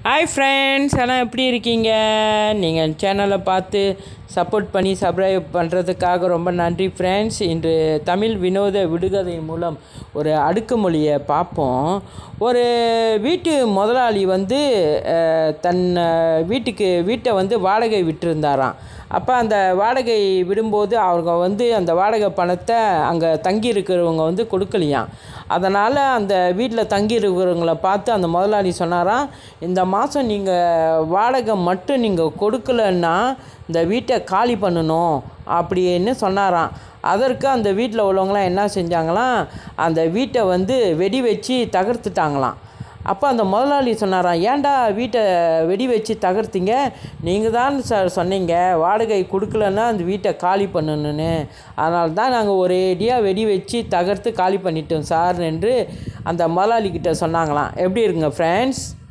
hi friends எல்லாம் எப்படி இருக்கீங்க நீங்கள் சேனலை பார்த்து சப்போர்ட் பண்ணி சப்ஸ்கிரைப் பண்ணுறதுக்காக ரொம்ப நன்றி ஃப்ரெண்ட்ஸ் இன்று தமிழ் வினோத விடுகதை மூலம் ஒரு அடுக்குமொழியை பார்ப்போம் ஒரு வீட்டு முதலாளி வந்து அஹ், தன் அஹ், வீட்டுக்கு வீட்டை வந்து வாடகை விட்டிருந்தாராம் அப்போ அந்த வாடகை விடும்போது அவங்க வந்து அந்த வாடகை பணத்தை அங்கே தங்கி இருக்கிறவங்க வந்து கொடுக்கலையாம் அதனால் அந்த வீட்டில் தங்கி இருக்கிறவங்கள பார்த்து அந்த முதலாளி சொன்னாராம் இந்த மாதம் நீங்கள் வாடகை மட்டும் நீங்கள் கொடுக்கலன்னா இந்த வீட்டை காலி பண்ணணும் அப்படின்னு சொன்னாராம் அதற்கு அந்த வீட்டில் உள்ளவங்களாம் என்ன செஞ்சாங்களாம் அந்த வீட்டை வந்து வெடி வச்சு தகர்த்துட்டாங்களாம் அப்போ அந்த முதலாளி சொன்னாராம் ஏன்டா வீட்டை வெடி வச்சு தகர்த்தீங்க நீங்கள் தான் சார் சொன்னீங்க வாடகை கொடுக்கலன்னா அந்த வீட்டை காலி பண்ணணுன்னு அதனால தான் நாங்கள் ஒரேடியாக வெடி வச்சு தகர்த்து காலி பண்ணிட்டோம் சார் என்று அந்த முதலாளி கிட்ட சொன்னாங்களாம் எப்படி இருக்குங்க ஃப்ரெண்ட்ஸ்